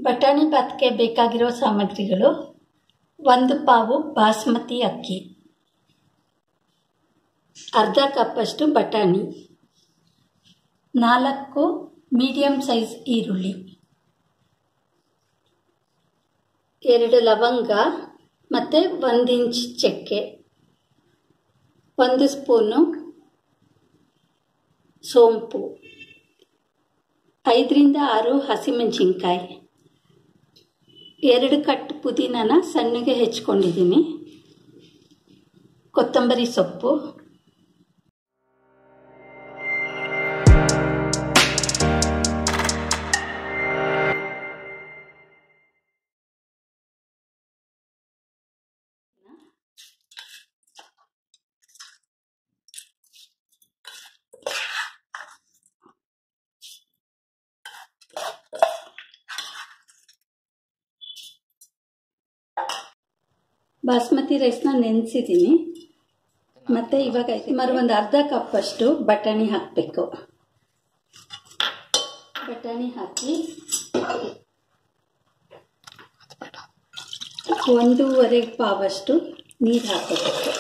ಬಟಾಣಿ ಭಾತ್ಗೆ ಬೇಕಾಗಿರೋ ಸಾಮಗ್ರಿಗಳು ಒಂದು ಪಾವು ಬಾಸ್ಮತಿ ಅಕ್ಕಿ ಅರ್ಧ ಕಪ್ಪಷ್ಟು ಬಟಾಣಿ ನಾಲ್ಕು ಮೀಡಿಯಮ್ ಸೈಜ್ ಈರುಳ್ಳಿ ಎರಡು ಲವಂಗ ಮತ್ತು ಒಂದು ಇಂಚ್ ಚಕ್ಕೆ ಒಂದು ಸ್ಪೂನು ಸೋಂಪು ಐದರಿಂದ ಆರು ಹಸಿಮೆಣಸಿನ್ಕಾಯಿ ಎರಡು ಕಟ್ಟು ಪುದೀನನ ಸಣ್ಣಗೆ ಹೆಚ್ಕೊಂಡಿದ್ದೀನಿ ಕೊತ್ತಂಬರಿ ಸೊಪ್ಪು ಬಾಸ್ಮತಿ ರೈಸ್ನ ನೆನೆಸಿದ್ದೀನಿ ಮತ್ತು ಇವಾಗ ಸುಮಾರು ಒಂದು ಅರ್ಧ ಕಪ್ಪಷ್ಟು ಬಟಾಣಿ ಹಾಕಬೇಕು ಬಟಾಣಿ ಹಾಕಿ ಒಂದೂವರೆ ಪಾವಷ್ಟು ನೀರು ಹಾಕೋಬೇಕು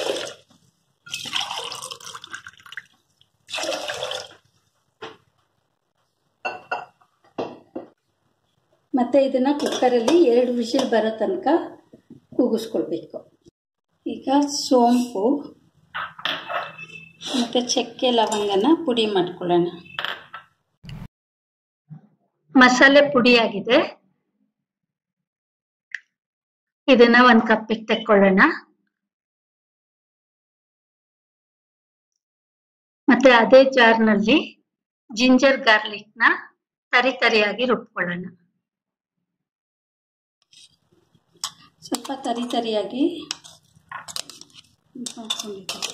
ಮತ್ತು ಇದನ್ನು ಕುಕ್ಕರಲ್ಲಿ ಎರಡು ವಿಷಲ್ ಬರೋ ತನಕ ಕೂಗಿಸ್ಕೊಳ್ಬೇಕು ಈಗ ಸೋಂಪು ಮತ್ತು ಚಕ್ಕೆ ಲವಂಗನ ಪುಡಿ ಮಾಡ್ಕೊಳ್ಳೋಣ ಮಸಾಲೆ ಪುಡಿ ಆಗಿದೆ ಇದನ್ನ ಒಂದು ಕಪ್ಪಿಗೆ ತೆಕ್ಕೊಳ್ಳೋಣ ಮತ್ತೆ ಅದೇ ಜಾರ್ನಲ್ಲಿ ಜಿಂಜರ್ ಗಾರ್ಲಿಕ್ನ ತರಿ ತರಿಯಾಗಿ ರುಬ್ಕೊಳ್ಳೋಣ ಸ್ವಲ್ಪ ತರಿ ತರಿಯಾಗಿ ಮಾಡ್ಕೊಂಡಿದ್ದೀನಿ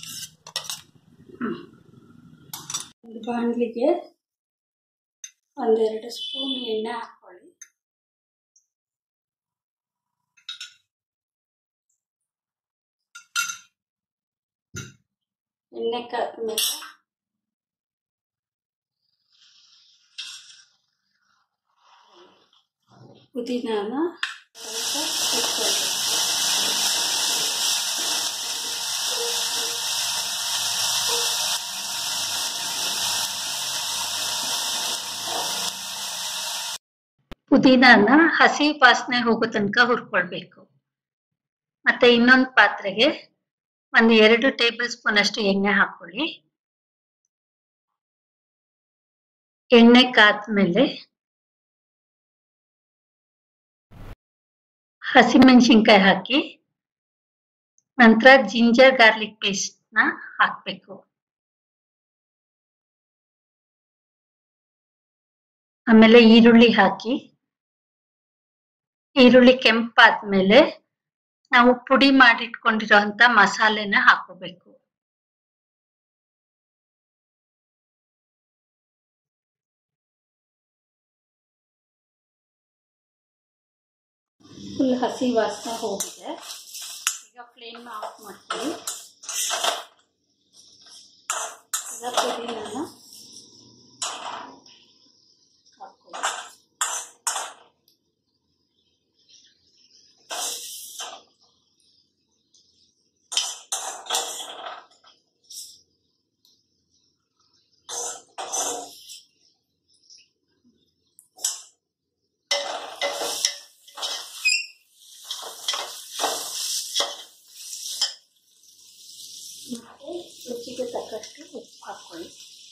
ಒಂದು ಬಾಣಲಿಗೆ ಒಂದೆರಡು ಸ್ಪೂನ್ ಎಣ್ಣೆ ಹಾಕ್ಕೊಳ್ಳಿ ಎಣ್ಣೆ ಕಾದ್ಮೇಲೆ ಪುದೀನಾನ ಸ್ವಲ್ಪ ಇಟ್ಕೊಳ್ಳಿ ಪುದೀನಾನ ಹಸಿ ವಾಸನೆ ಹೋಗೋ ತನಕ ಹುರ್ಕೊಳ್ಬೇಕು ಮತ್ತೆ ಇನ್ನೊಂದು ಪಾತ್ರೆಗೆ ಒಂದು ಎರಡು ಟೇಬಲ್ ಸ್ಪೂನ್ ಅಷ್ಟು ಎಣ್ಣೆ ಹಾಕೊಳ್ಳಿ ಎಣ್ಣೆ ಕಾದ್ಮೇಲೆ ಹಸಿಮೆಣಸಿನ್ಕಾಯಿ ಹಾಕಿ ನಂತರ ಜಿಂಜರ್ ಗಾರ್ಲಿಕ್ ಪೇಸ್ಟ್ನ ಹಾಕಬೇಕು ಆಮೇಲೆ ಈರುಳ್ಳಿ ಹಾಕಿ ಈರುಳ್ಳಿ ಕೆಂಪಾದ್ಮೇಲೆ ನಾವು ಪುಡಿ ಮಾಡಿಟ್ಕೊಂಡಿರೋಂಥ ಮಸಾಲೆನ ಹಾಕೋಬೇಕು ಫುಲ್ ಹಸಿ ವಾಸನೆ ಹೋಗಿದೆ ಈಗ ಫ್ಲೇಮ್ ಆಫ್ ಮಾಡ್ತೀವಿ ಈಗ ಪುದೀನಾನ ಹಾಕ್ಕೊಳ್ಳಿ ಮತ್ತೆ ರುಚಿಗೆ ತಕ್ಕಷ್ಟು ಉಪ್ಪು ಹಾಕೊಳ್ಳಿ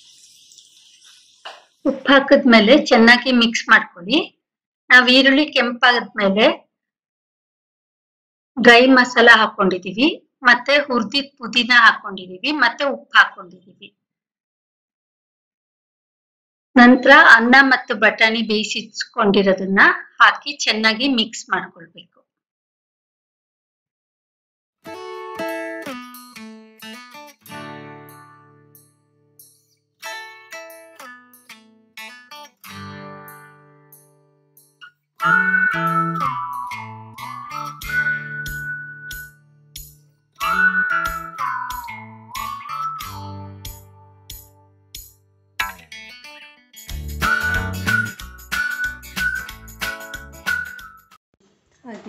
ಉಪ್ಪು ಹಾಕಿದ್ಮೇಲೆ ಚೆನ್ನಾಗಿ ಮಿಕ್ಸ್ ಮಾಡ್ಕೊಳ್ಳಿ ನಾವು ಈರುಳ್ಳಿ ಕೆಂಪಾದ್ಮೇಲೆ ಡ್ರೈ ಮಸಾಲ ಹಾಕೊಂಡಿದೀವಿ ಮತ್ತೆ ಹುರಿದಿದ್ ಪುದೀನ ಹಾಕೊಂಡಿದೀವಿ ಮತ್ತೆ ಉಪ್ಪು ಹಾಕೊಂಡಿದೀವಿ ನಂತರ ಅನ್ನ ಮತ್ತು ಬಟಾಣಿ ಬೇಯಿಸಿಟ್ಕೊಂಡಿರೋದನ್ನ ಹಾಕಿ ಚೆನ್ನಾಗಿ ಮಿಕ್ಸ್ ಮಾಡ್ಕೊಳ್ಬೇಕು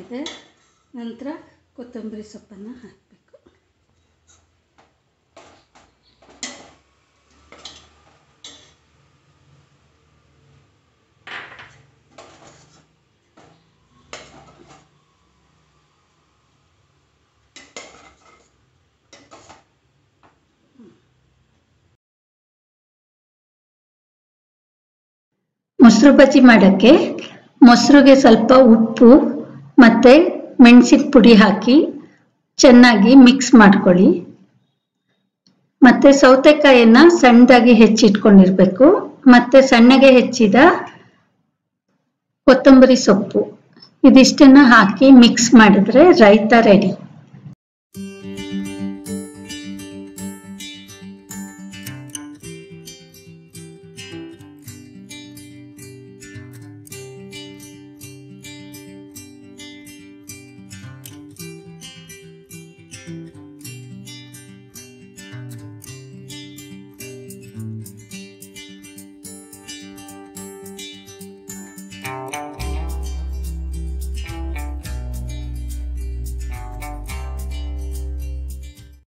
ಇದೆ ನಂತರ ಕೊತ್ತಂಬರಿ ಸೊಪ್ಪನ್ನು ಹಾಕಬೇಕು ಮೊಸರು ಬಜ್ಜಿ ಮಾಡೋಕ್ಕೆ ಮೊಸರುಗೆ ಸ್ವಲ್ಪ ಉಪ್ಪು ಮತ್ತು ಮೆಣಸಿನ ಪುಡಿ ಹಾಕಿ ಚೆನ್ನಾಗಿ ಮಿಕ್ಸ್ ಮಾಡ್ಕೊಳ್ಳಿ ಮತ್ತು ಸೌತೆಕಾಯಿಯನ್ನು ಸಣ್ಣದಾಗಿ ಹೆಚ್ಚಿಟ್ಕೊಂಡಿರ್ಬೇಕು ಮತ್ತು ಸಣ್ಣಗೆ ಹೆಚ್ಚಿದ ಕೊತ್ತಂಬರಿ ಸೊಪ್ಪು ಇದಿಷ್ಟನ್ನು ಹಾಕಿ ಮಿಕ್ಸ್ ಮಾಡಿದ್ರೆ ರೈತ ರೆಡಿ